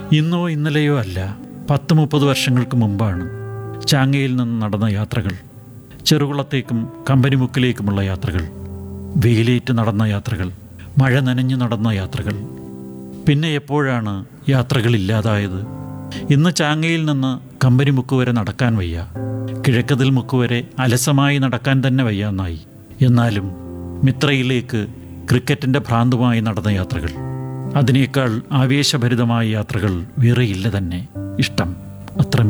ഇന്നോ ഇന്നലെയോ അല്ല പത്ത് മുപ്പത് വർഷങ്ങൾക്ക് മുമ്പാണ് ചാങ്ങയിൽ നിന്ന് നടന്ന യാത്രകൾ ചെറുകുളത്തേക്കും കമ്പനിമുക്കിലേക്കുമുള്ള യാത്രകൾ വെയിലേറ്റ് നടന്ന യാത്രകൾ മഴ നനഞ്ഞു നടന്ന യാത്രകൾ പിന്നെ എപ്പോഴാണ് യാത്രകൾ ഇല്ലാതായത് ഇന്ന് ചാങ്ങയിൽ നിന്ന് കമ്പനിമുക്ക് വരെ നടക്കാൻ വയ്യ കിഴക്കതിൽ മുക്ക് വരെ അലസമായി നടക്കാൻ തന്നെ വയ്യാന്നായി എന്നാലും മിത്രയിലേക്ക് ക്രിക്കറ്റിൻ്റെ ഭ്രാന്തുമായി നടന്ന യാത്രകൾ അതിനേക്കാൾ ആവേശഭരിതമായ യാത്രകൾ വേറെയില്ല തന്നെ ഇഷ്ടം അത്ര